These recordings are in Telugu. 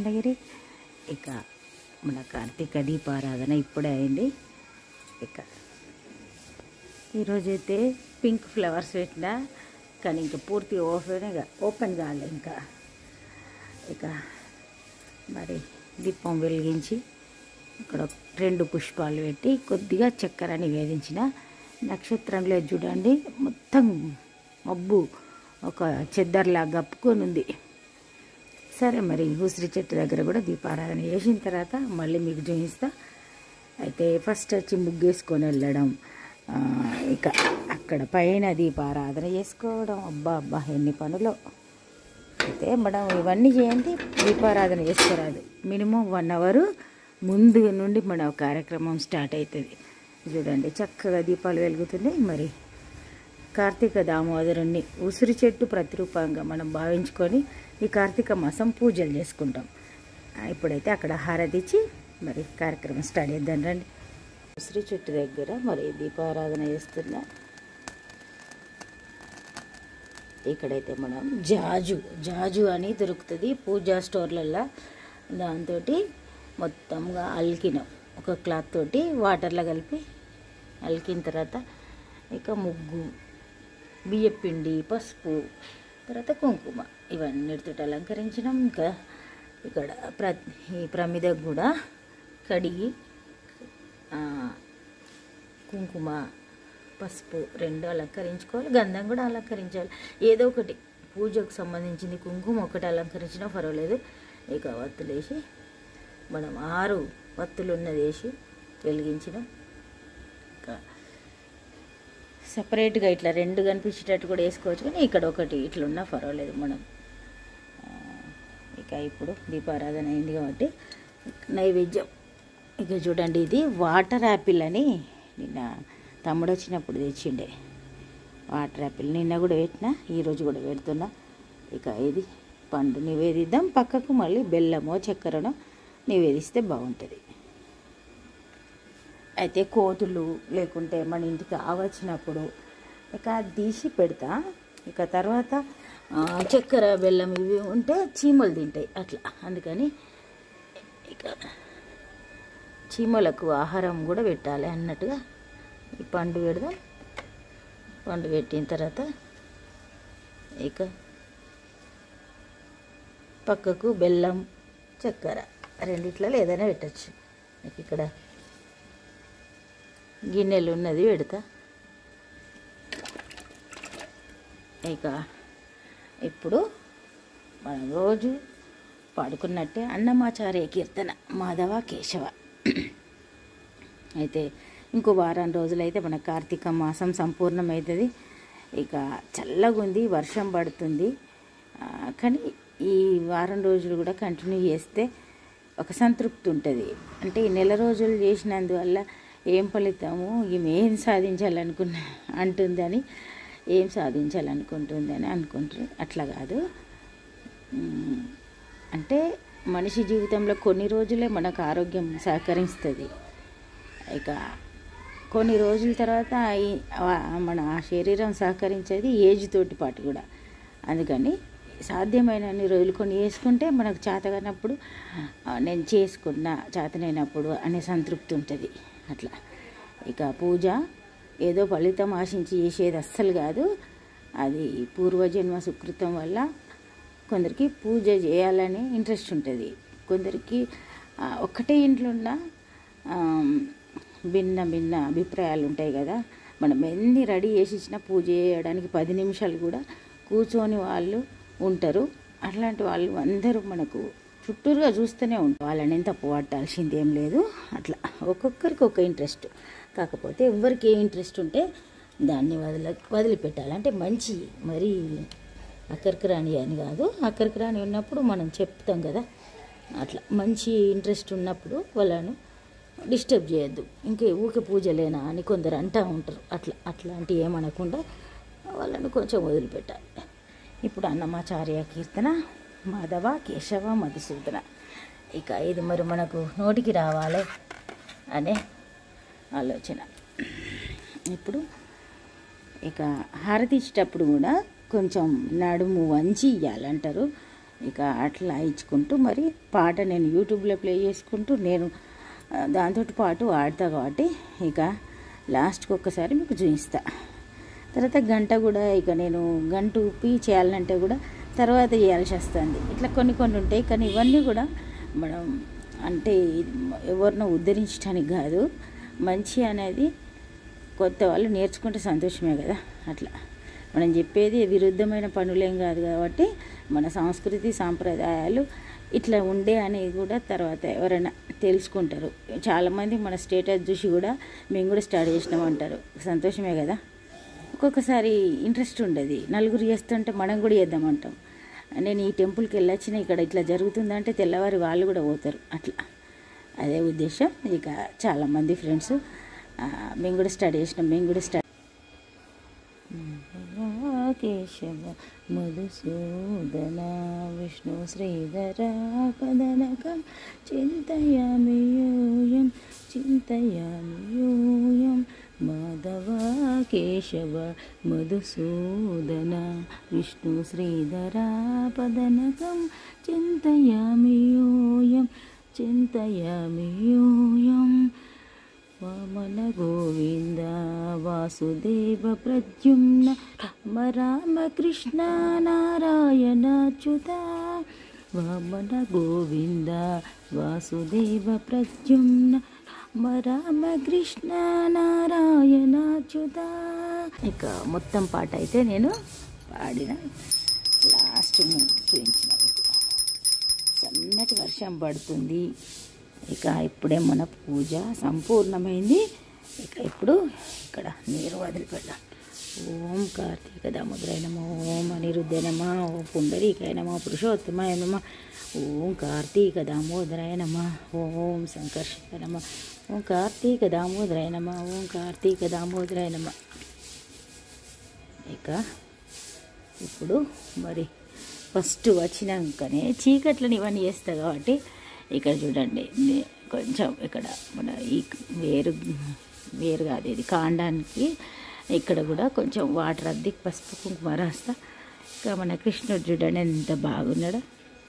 రత్నగిరి ఇక మన కార్తీక దీపారాధన ఇప్పుడే అయింది ఇక ఈరోజైతే పింక్ ఫ్లవర్స్ పెట్టిన కానీ ఇంకా పూర్తి ఓపెన్ ఓపెన్ కాలే ఇంకా ఇక మరి దీపం వెలిగించి ఇక్కడ రెండు పుష్పాలు పెట్టి కొద్దిగా చక్కెర నివేదించిన నక్షత్రంలో చూడండి మొత్తం మబ్బు ఒక చెద్దర్లా గప్పుకొని ఉంది సరే మరి ఉసిరి చెట్టు దగ్గర కూడా దీపారాధన చేసిన తర్వాత మళ్ళీ మీకు చూపిస్తా అయితే ఫస్ట్ వచ్చి ముగ్గేసుకొని వెళ్ళడం ఆ, ఇక అక్కడ పైన దీపారాధన చేసుకోవడం అబ్బా అబ్బా ఎన్ని పనులు అయితే మనం ఇవన్నీ చేయండి దీపారాధన చేసుకోరాదు మినిమం వన్ అవర్ ముందు నుండి మన కార్యక్రమం స్టార్ట్ అవుతుంది చూడండి చక్కగా దీపాలు వెలుగుతున్నాయి మరి కార్తీక దామోదరుణ్ణి ఉసిరి చెట్టు ప్రతిరూపంగా మనం భావించుకొని ఈ కార్తీక మాసం పూజలు చేసుకుంటాం ఆ, ఇప్పుడైతే అక్కడ హారతి ఇచ్చి మరి కార్యక్రమం స్టార్ట్ చేద్దాం రండి ఉసిరి చెట్టు దగ్గర మరి దీపారాధన చేస్తున్నా ఇక్కడైతే మనం జాజు జాజు అని దొరుకుతుంది పూజా స్టోర్లల్లో దాంతో మొత్తంగా అలికినాం ఒక క్లాత్ తోటి వాటర్లో కలిపి అలికిన తర్వాత ఇక ముగ్గు బియ్యపిండి పసుపు తర్వాత కుంకుమ ఇవన్నిటితో అలంకరించినాం ఇంకా ఇక్కడ ప్ర ఈ ప్రమిదకు కూడా కడిగి ఆ, కుంకుమ పసుపు రెండు అలంకరించుకోవాలి గంధం కూడా అలంకరించాలి ఏదో ఒకటి పూజకు సంబంధించింది కుంకుమ ఒకటి అలంకరించినా పర్వాలేదు ఇక వత్తులు వేసి మనం ఆరు వత్తులు ఉన్నది వేసి వెలిగించినాం ఇంకా సపరేట్గా ఇట్లా రెండు కనిపించేటట్టు కూడా వేసుకోవచ్చు కానీ ఇక్కడ ఒకటి ఇట్లా ఉన్నా పర్వాలేదు మనం ఆ, ఇక ఇప్పుడు దీపారాధన అయింది కాబట్టి నైవేద్యం ఇక చూడండి ఇది వాటర్ యాపిల్ అని నిన్న తమ్ముడు వచ్చినప్పుడు తెచ్చిండే వాటర్ యాపిల్ నిన్న కూడా పెట్టినా ఈరోజు కూడా పెడుతున్నా ఇక ఇది పండు నివేదిద్దాం పక్కకు మళ్ళీ బెల్లమో చక్కెరనో నివేదిస్తే బాగుంటుంది అయితే కోతులు లేకుంటే మన ఇంటికి ఆవచ్చినప్పుడు ఇక అది తీసి పెడతా ఇక తర్వాత ఆ, చక్కెర బెల్లం ఇవి ఉంటే చీమలు తింటాయి అట్లా అందుకని ఇక చీమలకు ఆహారం కూడా పెట్టాలి అన్నట్టుగా ఈ పండు పెడదాం పండు పెట్టిన తర్వాత ఇక పక్కకు బెల్లం చక్కెర రెండిట్లలో ఏదైనా పెట్టచ్చు నాకు ఇక్కడ గిన్నెలు ఉన్నది పెడతా ఇక ఇప్పుడు మనం రోజు పాడుకున్నట్టే అన్నమాచార్య కీర్తన మాధవ కేశవ అయితే ఇంకో వారం రోజులైతే మన కార్తీక మాసం సంపూర్ణమవుతుంది ఇక చల్లగా ఉంది వర్షం పడుతుంది ఆ, కానీ ఈ వారం రోజులు కూడా కంటిన్యూ చేస్తే ఒక సంతృప్తి ఉంటుంది అంటే ఈ నెల రోజులు చేసినందువల్ల ఏం ఫలితము ఈమె ఏం సాధించాలనుకున్న అంటుందని ఏం సాధించాలనుకుంటుందని అనుకుంటారు అట్లా కాదు ఉమ్, అంటే మనిషి జీవితంలో కొన్ని రోజులే మనకు ఆరోగ్యం సహకరిస్తుంది ఇక కొన్ని రోజుల తర్వాత ఈ- ఆ- మన శరీరం సహకరించేది ఏజ్ తోటి పాటు కూడా అందుకని సాధ్యమైన అన్ని రోజులు కొన్ని వేసుకుంటే మనకు చేతగానప్పుడు ఆ, నేను చేసుకున్నా చేతనైనప్పుడు అనే సంతృప్తి ఉంటుంది అట్లా ఇక పూజ ఏదో ఫలితం ఆశించి చేసేది అస్సలు కాదు అది పూర్వజన్మ సుకృతం వల్ల కొందరికి పూజ చేయాలని ఇంట్రెస్ట్ ఉంటుంది కొందరికి ఆ, ఒక్కటే ఇంట్లో ఉన్న ఆ, భిన్న భిన్న అభిప్రాయాలు ఉంటాయి కదా మనం ఎన్ని రెడీ చేసి ఇచ్చినా పూజ చేయడానికి పది నిమిషాలు కూడా కూర్చొని వాళ్ళు ఉంటారు అట్లాంటి వాళ్ళు అందరూ మనకు చుట్టూరుగా చూస్తూనే ఉంటారు వాళ్ళని ఏం తప్పు పట్టాల్సింది ఏం లేదు అట్లా ఒక్కొక్కరికి ఒక ఇంట్రెస్ట్ కాకపోతే ఎవరికి ఏ ఇంట్రెస్ట్ ఉంటే దాన్ని వదిల వదిలిపెట్టాలి అంటే మంచి మరీ అక్కరికి రాని అని కాదు అక్కరికి రాని ఉన్నప్పుడు మనం చెప్తాం కదా అట్లా మంచి ఇంట్రెస్ట్ ఉన్నప్పుడు వాళ్ళను డిస్టర్బ్ చేయొద్దు ఇంకే ఊకే పూజలేనా అని కొందరు అంటూ ఉంటారు అట్లా అట్లాంటివి ఏమనకుండా వాళ్ళను కొంచెం వదిలిపెట్టాలి ఇప్పుడు అన్నమాచార్య కీర్తన మాధవ కేశవ మధుసూదన ఇక ఇది మరి మనకు నోటికి రావాలి అనే ఆలోచన ఇప్పుడు ఇక హారతి ఇచ్చేటప్పుడు కూడా కొంచెం నడుము వంచి ఇవ్వాలంటారు ఇక అట్లా ఇచ్చుకుంటూ మరి పాట నేను యూట్యూబ్లో ప్లే చేసుకుంటూ నేను ఆ, దాంతో పాటు ఆడతా కాబట్టి ఇక లాస్ట్కి ఒక్కసారి మీకు చూపిస్తా తర్వాత గంట కూడా ఇక నేను గంట ఉప్పి చేయాలంటే కూడా తర్వాత చేయాల్సి వస్తుంది ఇట్లా కొన్ని కొన్ని ఉంటాయి కానీ ఇవన్నీ కూడా మనం అంటే ఎవరినో ఉద్ధరించడానికి కాదు మంచి అనేది కొత్త వాళ్ళు నేర్చుకుంటే సంతోషమే కదా అట్లా మనం చెప్పేది విరుద్ధమైన పనులేం కాదు కాబట్టి మన సంస్కృతి సాంప్రదాయాలు ఇట్లా ఉండే అనేది కూడా తర్వాత ఎవరైనా తెలుసుకుంటారు చాలామంది మన స్టేటస్ చూసి కూడా మేము కూడా స్టార్ట్ చేసినాం అంటారు సంతోషమే కదా ఒక్కొక్కసారి ఇంట్రెస్ట్ ఉండదు నలుగురు చేస్తుంటే మనం కూడా చేద్దామంటాం నేను ఈ టెంపుల్కి వెళ్ళొచ్చిన ఇక్కడ ఇట్లా జరుగుతుందంటే తెల్లవారి వాళ్ళు కూడా పోతారు అట్లా అదే ఉద్దేశం ఇక చాలామంది ఫ్రెండ్స్ మేము కూడా స్టార్ట్ చేసినాం మేము కూడా స్టార్ట్ కేశవ మధుసూదన విష్ణు శ్రీధర పదనకం చింతయామి యూయం చింతయామి యూయం మాధవ కేశవ మధుసూదన విష్ణు శ్రీధర పదనకం చింతయామి యూయం చింతయామి యూయం వామన గోవింద వాసుదేవ ప్రద్యుమ్న రామ రామ కృష్ణ నారాయణచ్యుత వామన గోవింద వాసుదేవ ప్రద్యుమ్న రామ రామ కృష్ణ నారాయణచ్యుత ఇక మొత్తం పాట అయితే నేను పాడిన లాస్ట్ చూపించిన మీకు సన్నటి వర్షం పడుతుంది ఇక ఇప్పుడే మన పూజ సంపూర్ణమైంది ఇక ఇప్పుడు ఇక్కడ నీరు వదిలిపెట్టాం ఓం కార్తీక దామోదరాయ నమ ఓం అనిరుద్ధ నమ ఓం పుండరీకాయ నమ పురుషోత్తమాయ నమ ఓం కార్తీక దామోదరాయ నమ ఓం సంకర్షక నమ ఓం కార్తీక దామోదరాయ నమ ఓం కార్తీక దామోదరాయ నమ ఇక ఇప్పుడు మరి ఫస్ట్ వచ్చినాకనే చీకట్లను ఇవన్నీ చేస్తా కాబట్టి ఇక్కడ చూడండి నే- కొంచెం ఇక్కడ మన ఈ వేరు వేరు కాదు ఇది కాండానికి ఇక్కడ కూడా కొంచెం వాటర్ అద్ది పసుపు కుంకుమ రాస్తా ఇక మన కృష్ణుడు చూడండి ఎంత బాగున్నాడు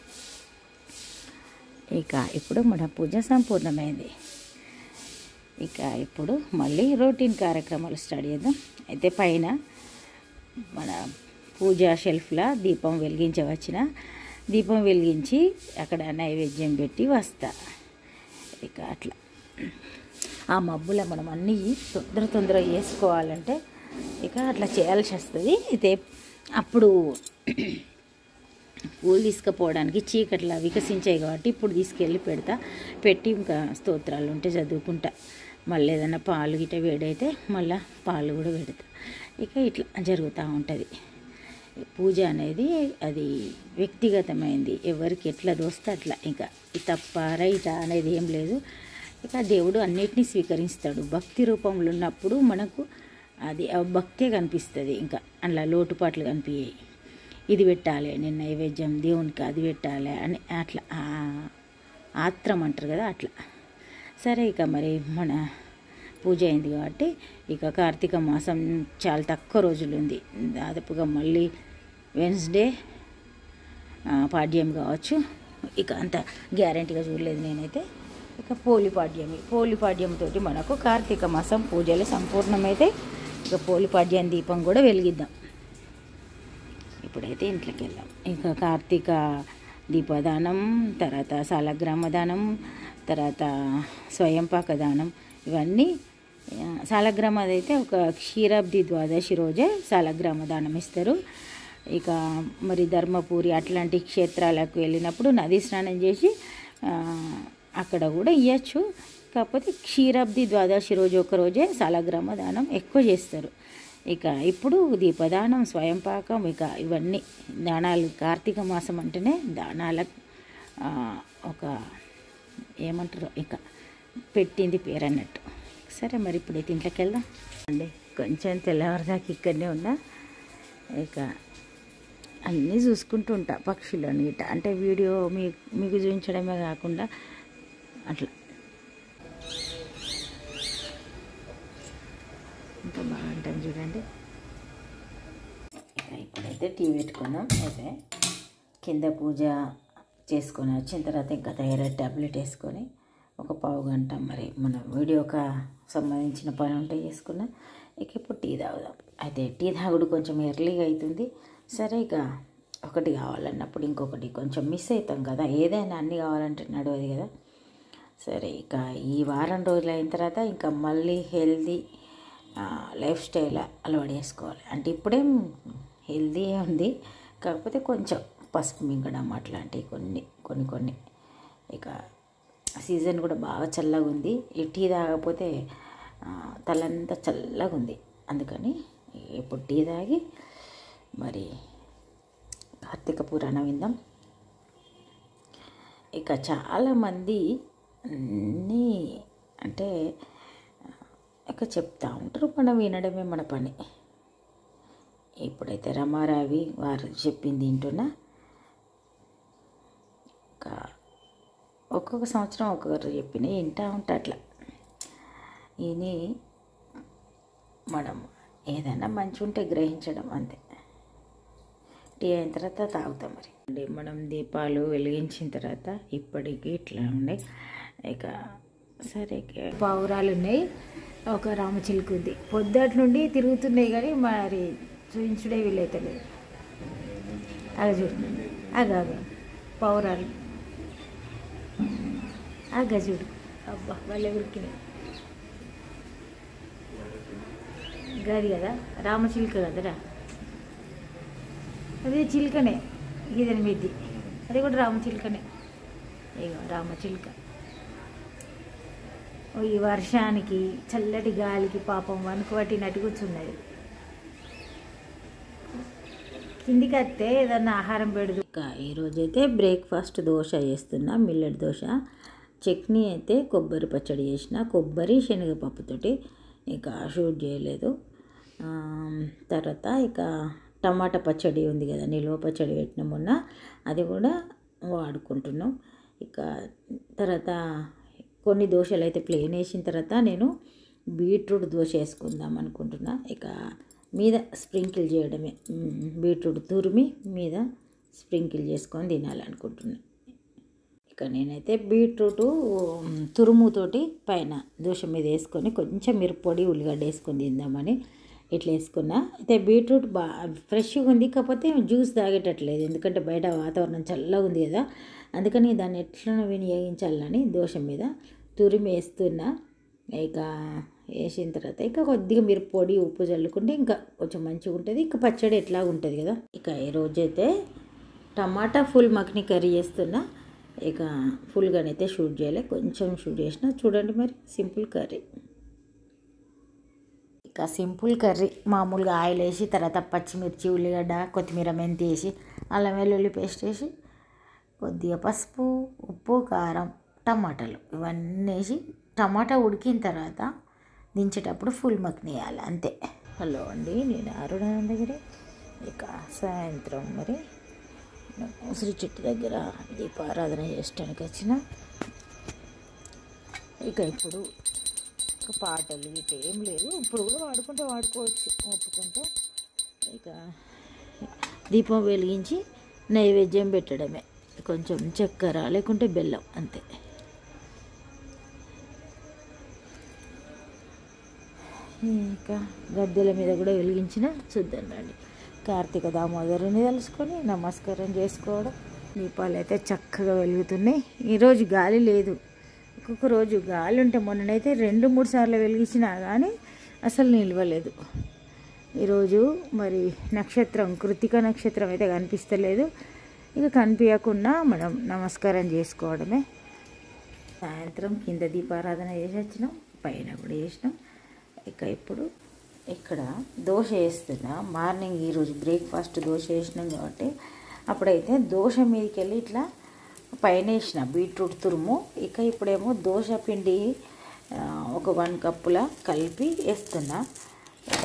ఇక ఇప్పుడు మన పూజ సంపూర్ణమైంది ఇక ఇప్పుడు మళ్ళీ రొటీన్ కార్యక్రమాలు స్టార్ట్ చేద్దాం అయితే పైన మన పూజా షెల్ఫ్లో దీపం వెలిగించవచ్చిన దీపం వెలిగించి అక్కడ నైవేద్యం పెట్టి వస్తా ఇక అట్లా ఆ మబ్బులో మనం అన్నీ తొందర తొందర వేసుకోవాలంటే ఇక అట్లా చేయాల్సి వస్తుంది అయితే అప్పుడు పూలు తీసుకుపోవడానికి చీకట్లా వికసించాయి కాబట్టి ఇప్పుడు తీసుకెళ్ళి పెడతా పెట్టి ఇంకా స్తోత్రాలు ఉంటే చదువుకుంటా మళ్ళీ ఏదైనా పాలు గిట్ట వేడైతే మళ్ళీ పాలు కూడా పెడతా ఇక ఇట్లా జరుగుతూ ఉంటుంది పూజ అనేది అది వ్యక్తిగతమైంది ఎవరికి ఎట్లా దోస్తే అట్లా ఇంకా ఈ తప్ప రైట అనేది ఏం లేదు ఇక దేవుడు అన్నిటినీ స్వీకరిస్తాడు భక్తి రూపంలో ఉన్నప్పుడు మనకు అది ఆ భక్తే కనిపిస్తుంది ఇంకా అందులో లోటుపాట్లు కనిపించాయి ఇది పెట్టాలి నేను నైవేద్యం దేవునికి అది పెట్టాలి అని అట్లా ఆ ఆత్రం అంటారు కదా అట్లా సరే ఇక మరి మన పూజ అయింది కాబట్టి ఇక కార్తీక మాసం చాలా తక్కువ రోజులు ఉంది దాదాపుగా మళ్ళీ వెన్స్డే ఆ, పాడ్యం కావచ్చు ఇక అంత గ్యారంటీగా చూడలేదు నేనైతే ఇక పోలిపాడ్యమి పోలిపాడ్యంతో మనకు కార్తీక మాసం పూజలు సంపూర్ణమైతే ఇక పోలిపాడ్యం దీపం కూడా వెలిగిద్దాం ఇప్పుడైతే ఇంట్లోకి వెళ్దాం ఇంకా కార్తీక దీపదానం తర్వాత సాలగ్రామ దానం తర్వాత స్వయంపాక దానం ఇవన్నీ ఆ, సాలగ్రామ అయితే ఒక క్షీరాబ్ది ద్వాదశి రోజే సాలగ్రామ దానం ఇస్తారు ఇక మరి ధర్మపురి అట్లాంటి క్షేత్రాలకు వెళ్ళినప్పుడు నది స్నానం చేసి ఆ, అక్కడ కూడా ఇవ్వచ్చు కాకపోతే క్షీరాబ్ది ద్వాదశి రోజు ఒక రోజే సాలగ్రామ దానం ఎక్కువ చేస్తారు ఇక ఇప్పుడు దీపదానం స్వయంపాకం ఇక ఇవన్నీ దానాలు కార్తీక మాసం అంటేనే దానాల ఆ, ఒక ఏమంటారు ఇక పెట్టింది పేరు అన్నట్టు సరే మరి ఇప్పుడైతే ఇంట్లోకి వెళ్దాం అండి కొంచెం తెల్లవారుదాకా ఇక్కడనే ఉన్నా ఇక అన్నీ చూసుకుంటూ ఉంటా పక్షులను ఇట అంటే వీడియో మీ మీకు చూపించడమే కాకుండా అట్లా ఎంత బాగుంటుంది చూడండి ఇక ఇప్పుడైతే టీ పెట్టుకుందాం అయితే కింద పూజ చేసుకొని వచ్చిన తర్వాత ఇంకా థైరాయిడ్ ట్యాబ్లెట్ వేసుకొని ఒక పావు గంట మరి మన వీడియోకి సంబంధించిన పని ఉంటే చేసుకున్నా ఇక ఇప్పుడు టీ తాగుదాం అయితే టీ తాగుడు కొంచెం ఎర్లీగా అవుతుంది సరే ఇక ఒకటి కావాలన్నప్పుడు ఇంకొకటి కొంచెం మిస్ అవుతాం కదా ఏదైనా అన్నీ కావాలంటే నడవదు కదా సరే ఇక ఈ వారం రోజులు అయిన తర్వాత ఇంకా మళ్ళీ హెల్దీ లైఫ్ స్టైల్ అలవాటు చేసుకోవాలి అంటే ఇప్పుడేం హెల్దీ ఉంది కాకపోతే కొంచెం పసుపు మింగడం అట్లాంటివి కొన్ని కొన్ని కొన్ని ఇక సీజన్ కూడా బాగా చల్లగా ఉంది ఈ టీ తాగకపోతే ఆ, తలంతా చల్లగా ఉంది అందుకని ఇప్పుడు టీ తాగి మరి కార్తీక పురాణం విందాం ఇక చాలామంది అన్నీ అంటే ఇక చెప్తా ఉంటారు మనం వినడమే మన పని ఇప్పుడైతే రమారావి వారు చెప్పింది వింటున్నా ఇంకా ఒక్కొక్క సంవత్సరం ఒక్కొక్కరు చెప్పిన వింటా ఉంటా అట్లా ఇది మనం ఏదైనా మంచి ఉంటే గ్రహించడం అంతే టీ అయిన తర్వాత తాగుతాం మరి అంటే మనం దీపాలు వెలిగించిన తర్వాత ఇప్పటికి ఇట్లా ఉన్నాయి ఇక సరే ఇక పావురాలు ఉన్నాయి ఒక రామచిలుక ఉంది పొద్దుటి నుండి తిరుగుతున్నాయి కానీ మరి చూపించుడే వీలైతలేదు అగ చూడు అగ అగ పావురాలు అగ చూడు అబ్బా వాళ్ళ ఉరికినాయి గది కదా రామచిలుక కదరా అది చిలుకనే గీదని మిద్ది అది కూడా రామచిలుకనే ఇగో రామచిలుక ఓ ఈ వర్షానికి చల్లటి గాలికి పాపం వణుకు పట్టినట్టు కూర్చున్నది కిందికి వస్తే ఏదన్నా ఆహారం పెడదు ఈరోజైతే బ్రేక్ఫాస్ట్ దోశ చేస్తున్నా మిల్లెట్ దోశ చట్నీ అయితే కొబ్బరి పచ్చడి చేసిన కొబ్బరి శనగపప్పుతోటి ఇక షూట్ చేయలేదు ఆ, తర్వాత ఇక టమాటా పచ్చడి ఉంది కదా నిల్వ పచ్చడి పెట్టిన మొన్న అది కూడా వాడుకుంటున్నాం ఇక తర్వాత కొన్ని దోశలు అయితే ప్లేన్ వేసిన తర్వాత నేను బీట్రూట్ దోశ వేసుకుందాం అనుకుంటున్నా ఇక మీద స్ప్రింకిల్ చేయడమే మ్, బీట్రూట్ తురిమి మీద స్ప్రింకిల్ చేసుకొని తినాలనుకుంటున్నా ఇక నేనైతే బీట్రూట్ తురుముతోటి పైన దోశ మీద వేసుకొని కొంచెం మిరప్పొడి ఉల్లిగడ్డ వేసుకొని తిందామని ఇట్లా వేసుకున్నా అయితే బీట్రూట్ బాగా ఫ్రెష్గా ఉంది కాకపోతే జ్యూస్ తాగేటట్లేదు ఎందుకంటే బయట వాతావరణం చల్లగా ఉంది కదా అందుకని దాన్ని ఎట్లా వినియోగించాలని దోశ మీద తురిమి వేస్తున్నా ఇక వేసిన తర్వాత ఇక కొద్దిగా మీరు పొడి ఉప్పు చల్లుకుంటే ఇంకా కొంచెం మంచిగా ఉంటుంది ఇంకా పచ్చడి ఎట్లా ఉంటుంది కదా ఇక ఈ రోజైతే టమాటా ఫుల్ మక్ని కర్రీ చేస్తున్నా ఇక ఫుల్గానైతే షూట్ చేయలే కొంచెం షూట్ చేసిన చూడండి మరి సింపుల్ కర్రీ ఇక సింపుల్ కర్రీ మామూలుగా ఆయిల్ వేసి తర్వాత పచ్చిమిర్చి ఉల్లిగడ్డ కొత్తిమీర మెంతి వేసి అల్లం వెల్లుల్లి పేస్ట్ వేసి కొద్దిగా పసుపు ఉప్పు కారం టమాటాలు ఇవన్నీ వేసి టమాటా ఉడికిన తర్వాత దించేటప్పుడు ఫుల్ మక్ని వేయాలి అంతే హలో అండి నేను అరుణానంద దగ్గర ఇక సాయంత్రం మరి ఉసిరి చెట్టు దగ్గర దీపారాధన చేయడానికి వచ్చిన ఇక ఇప్పుడు ఇక పాటలు ఇటు ఏం లేదు ఇప్పుడు కూడా వాడుకుంటే వాడుకోవచ్చు ఒప్పుకుంటే ఇక దీపం వెలిగించి నైవేద్యం పెట్టడమే కొంచెం చక్కెర లేకుంటే బెల్లం అంతే ఇంకా గద్దెల మీద కూడా వెలిగించిన చూద్దాం రండి కార్తీక దామోదరుని తెలుసుకొని నమస్కారం చేసుకోవడం దీపాలు అయితే చక్కగా వెలుగుతున్నాయి ఈరోజు గాలి లేదు ఒక్కొక్క రోజు గాలి ఉంటే మొన్ననైతే రెండు మూడు సార్లు వెలిగించినా కానీ అసలు నిలవలేదు ఈరోజు మరి నక్షత్రం కృతిక నక్షత్రం అయితే కనిపిస్తలేదు ఇక కనిపించకుండా మనం నమస్కారం చేసుకోవడమే సాయంత్రం కింద దీపారాధన చేసి వచ్చినాం పైన కూడా చేసినాం ఇక ఇప్పుడు ఇక్కడ దోశ వేస్తున్నా మార్నింగ్ ఈరోజు బ్రేక్ఫాస్ట్ దోశ వేసినాం కాబట్టి అప్పుడైతే దోశ మీదకి వెళ్ళి ఇట్లా పైన వేసిన బీట్రూట్ తురుము ఇక ఇప్పుడేమో దోశ పిండి ఆ, ఒక వన్ కప్పులా కలిపి వేస్తున్నా ఇక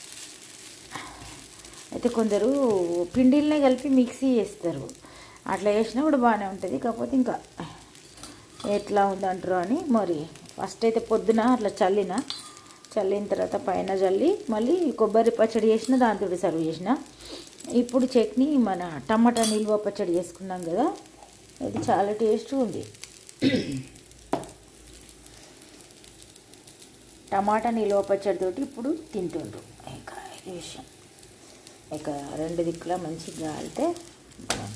అయితే కొందరు పిండిల్నే కలిపి మిక్సీ చేస్తారు అట్లా చేసినా కూడా బాగానే ఉంటుంది కాకపోతే ఇంకా ఎట్లా ఉందంటారు అని మరి ఫస్ట్ అయితే పొద్దున అట్లా చల్లిన చల్లిన తర్వాత పైన చల్లి మళ్ళీ కొబ్బరి పచ్చడి చేసిన దాంతో సర్వ్ చేసిన ఇప్పుడు చట్నీ మన టమాటా నిల్వ పచ్చడి చేసుకున్నాం కదా ఇది చాలా టేస్ట్ ఉంది టమాటా నిల్వ పచ్చడితోటి ఇప్పుడు తింటుండ్రు ఇక ఇది విషయం ఇక రెండు దిక్కులా మంచిగా కాలితే మనం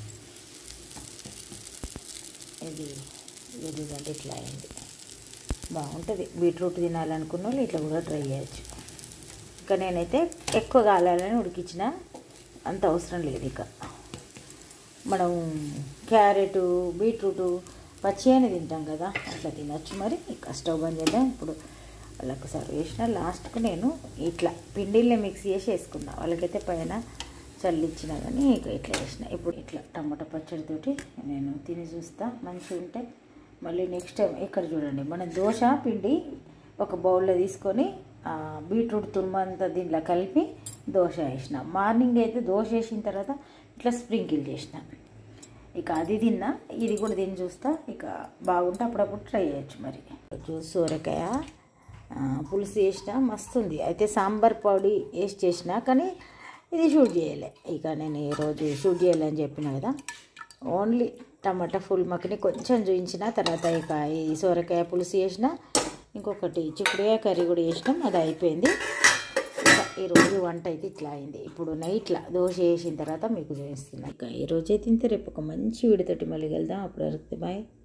ఇది ఎదుగుదంటే ఇట్లా అయింది బాగుంటుంది బీట్రూట్ తినాలనుకున్న వాళ్ళు ఇట్లా కూడా ట్రై చేయొచ్చు ఇంకా నేనైతే ఎక్కువ కాలాలని ఉడికించిన అంత అవసరం లేదు ఇక మనం క్యారెట్ బీట్రూట్ పచ్చి అని తింటాం కదా అట్లా తినచ్చు మరి ఇక స్టవ్ బంద్ చేద్దాం ఇప్పుడు వాళ్ళకి సర్వ్ చేసిన లాస్ట్కు నేను ఇట్లా పిండిల్ని మిక్స్ చేసి వేసుకున్నా వాళ్ళకైతే పైన చల్లిచ్చిన కానీ ఇక ఇట్లా వేసిన ఇప్పుడు ఇట్లా టమాటా పచ్చడితోటి నేను తిని చూస్తా మంచిగా ఉంటే మళ్ళీ నెక్స్ట్ టైం ఇక్కడ చూడండి మనం దోశ పిండి ఒక బౌల్లో తీసుకొని ఆ, బీట్రూట్ తురుమంతా దీంట్లో కలిపి దోశ వేసిన మార్నింగ్ అయితే దోశ వేసిన తర్వాత ఇట్లా స్ప్రింకిల్ చేసిన ఇక అది తిన్నా ఇది కూడా తిని చూస్తా ఇక బాగుంటే అప్పుడప్పుడు ట్రై చేయొచ్చు మరి జ్యూస్ సోరకాయ ఆ, పులుసు చేసిన మస్తు ఉంది అయితే సాంబార్ పొడి వేసి చేసిన కానీ ఇది షూట్ చేయలే ఇక నేను ఈరోజు షూట్ చేయాలని చెప్పిన కదా ఓన్లీ టమాటా ఫుల్ మక్కని కొంచెం చూపించిన తర్వాత ఇక ఈ సోరకాయ పులుసు చేసిన ఇంకొకటి చిక్కుడుకాయ కర్రీ కూడా చేసినాం అది అయిపోయింది ఇక ఈరోజు వంట అయితే ఇట్లా అయింది ఇప్పుడు నైట్లా దోశ వేసిన తర్వాత మీకు చూపిస్తున్నా ఇక ఈరోజు అయితే ఇంత రేపు ఒక మంచి వీడితోటి మళ్ళీ వెళ్దాం అప్పుడు వరకు బాయ్